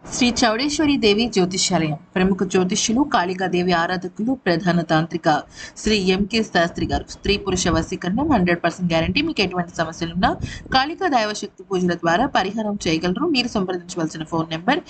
శ్రీ చౌడేశ్వరి దేవి జ్యోతిష్యాలయం ప్రముఖ జ్యోతిష్యులు కాళికాదేవి ఆరాధకులు ప్రధాన తాంత్రిక శ్రీ ఎంకే శాస్త్రి గారు స్త్రీ పురుష వశీకరణం హండ్రెడ్ పర్సెంట్ గ్యారంటీ మీకు ఎటువంటి సమస్యలున్నా కాళికా దైవశక్తి పూజల ద్వారా పరిహారం చేయగలరు మీరు సంప్రదించవలసిన phone number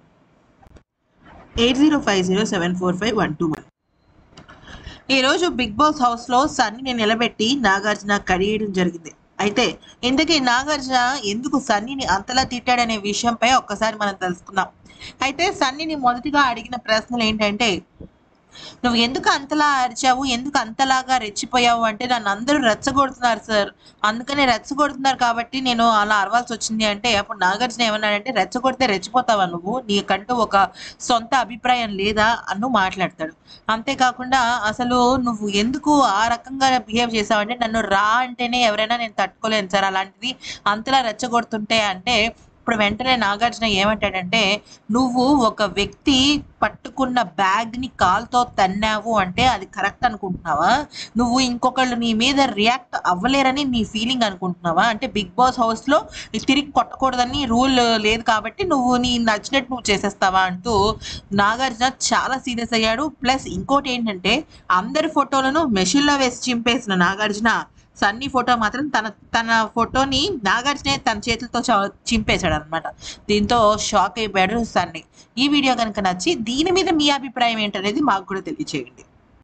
eight zero five zero seven four five one two one ఈరోజు బిగ్ బాస్ హౌస్లో సన్నీని నిలబెట్టి నాగార్జున కడియడం జరిగింది అయితే ఇంతకీ నాగార్జున ఎందుకు సన్నీని అంతలా తిట్టాడనే విషయంపై ఒక్కసారి మనం తెలుసుకుందాం అయితే సన్నీని మొదటిగా అడిగిన ప్రశ్నలు ఏంటంటే నువ్వు ఎందుకు అంతలా అరిచావు ఎందుకు అంతలాగా రెచ్చిపోయావు అంటే నన్ను అందరూ రెచ్చగొడుతున్నారు సార్ అందుకనే రెచ్చగొడుతున్నారు కాబట్టి నేను అలా అరవాల్సి వచ్చింది అంటే అప్పుడు నాగార్జున ఏమన్నాడంటే రెచ్చగొడితే రెచ్చిపోతావా నువ్వు నీకంటూ ఒక సొంత అభిప్రాయం లేదా అన్ను మాట్లాడతాడు అంతేకాకుండా అసలు నువ్వు ఎందుకు ఆ రకంగా బిహేవ్ చేసావంటే నన్ను రా అంటేనే ఎవరైనా నేను తట్టుకోలేను సార్ అలాంటిది అంతలా రెచ్చగొడుతుంటే అంటే ఇప్పుడు వెంటనే నాగార్జున ఏమంటాడంటే నువ్వు ఒక వ్యక్తి పట్టుకున్న బ్యాగ్ని కాల్తో తన్నావు అంటే అది కరెక్ట్ అనుకుంటున్నావా నువ్వు ఇంకొకళ్ళు నీ మీద రియాక్ట్ అవ్వలేరని నీ ఫీలింగ్ అనుకుంటున్నావా అంటే బిగ్ బాస్ హౌస్లో తిరిగి కొట్టకూడదని రూల్ లేదు కాబట్టి నువ్వు నీ నచ్చినట్టు నువ్వు చేసేస్తావా అంటూ నాగార్జున చాలా సీరియస్ అయ్యాడు ప్లస్ ఇంకోటి ఏంటంటే అందరి ఫోటోలను మెషిన్లో వేసి చింపేసిన నాగార్జున సన్నీ ఫోటో మాత్రం తన తన ఫోటోని నాగార్జునే తన చేతులతో చ- చింపేశాడు అనమాట దీంతో షాక్ అయిపోయాడు సన్నీ ఈ వీడియో కనుక నచ్చి దీని మీద మీ అభిప్రాయం ఏంటనేది మాకు కూడా తెలియచేయండి